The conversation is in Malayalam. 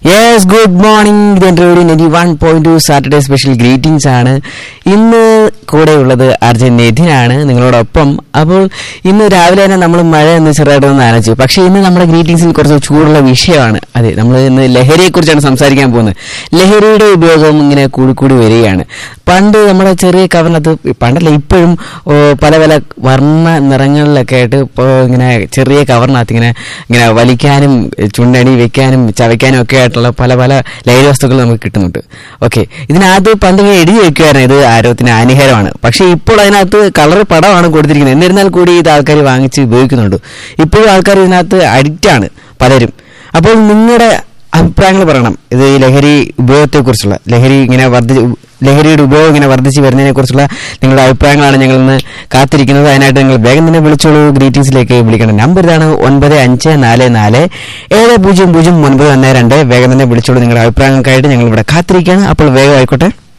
yes good morning radio ninety one point two Saturday special greetings ആണ് ഇന്ന് കൂടെയുള്ളത് അർജൻ നിധിനാണ് നിങ്ങളോടൊപ്പം അപ്പോൾ ഇന്ന് രാവിലെ തന്നെ നമ്മൾ മഴ എന്ന് ചെറുതായിട്ടൊന്ന് നനച്ചു പക്ഷേ ഇന്ന് നമ്മുടെ ഗ്രീറ്റിംഗ്സിൽ കുറച്ച് ചൂടുള്ള വിഷയമാണ് അതെ നമ്മൾ ഇന്ന് ലഹരിയെക്കുറിച്ചാണ് സംസാരിക്കാൻ പോകുന്നത് ലഹരിയുടെ ഉപയോഗം ഇങ്ങനെ കൂടി കൂടി വരികയാണ് പണ്ട് നമ്മുടെ ചെറിയ കവറിനകത്ത് പണ്ടല്ല ഇപ്പോഴും ഓ, പല പല വർണ്ണ നിറങ്ങളിലൊക്കെ ആയിട്ട് ഇപ്പോൾ ഇങ്ങനെ ചെറിയ കവറിനകത്ത് ഇങ്ങനെ ഇങ്ങനെ വലിക്കാനും ചുണ്ടണി വെക്കാനും ചവയ്ക്കാനും ഒക്കെ ആയിട്ടുള്ള പല പല ലഹരി വസ്തുക്കൾ നമുക്ക് കിട്ടുന്നുണ്ട് ഓക്കെ ഇതിനകത്ത് പണ്ട് ഇങ്ങനെ എഴുതി വെക്കുമായിരുന്നു ഇത് ആരോഗ്യത്തിന് ഹാനികരമാണ് പക്ഷേ ഇപ്പോൾ അതിനകത്ത് കളർ പടമാണ് കൊടുത്തിരിക്കുന്നത് എന്നിരുന്നാൽ കൂടി ഇത് ആൾക്കാർ വാങ്ങിച്ച് ഉപയോഗിക്കുന്നുണ്ട് ഇപ്പോഴും ആൾക്കാർ ഇതിനകത്ത് അഡിക്റ്റ് ആണ് പലരും അപ്പോൾ നിങ്ങളുടെ അഭിപ്രായങ്ങൾ പറയണം ഇത് ഈ ലഹരി ഉപയോഗത്തെക്കുറിച്ചുള്ള ലഹരി ഇങ്ങനെ വർദ്ധി ലഹരിയുടെ ഉപയോഗം ഇങ്ങനെ വർദ്ധിച്ച് വരുന്നതിനെ കുറിച്ചുള്ള നിങ്ങളുടെ അഭിപ്രായങ്ങളാണ് ഞങ്ങൾ ഇന്ന് കാത്തിരിക്കുന്നത് അതിനായിട്ട് നിങ്ങൾ വേഗം തന്നെ വിളിച്ചോളൂ ഗ്രീറ്റിംഗ്സിലേക്ക് വിളിക്കണം നമ്പർ ഇതാണ് ഒൻപത് അഞ്ച് നാല് നാല് ഏഴ് പൂജ്യം പൂജ്യം ഒൻപത് ഒന്ന് രണ്ട് വേഗം തന്നെ വിളിച്ചോളൂ നിങ്ങളുടെ അഭിപ്രായങ്ങൾക്കായിട്ട് ഞങ്ങൾ ഇവിടെ കാത്തിരിക്കുകയാണ് അപ്പോൾ വേഗം ആയിക്കോട്ടെ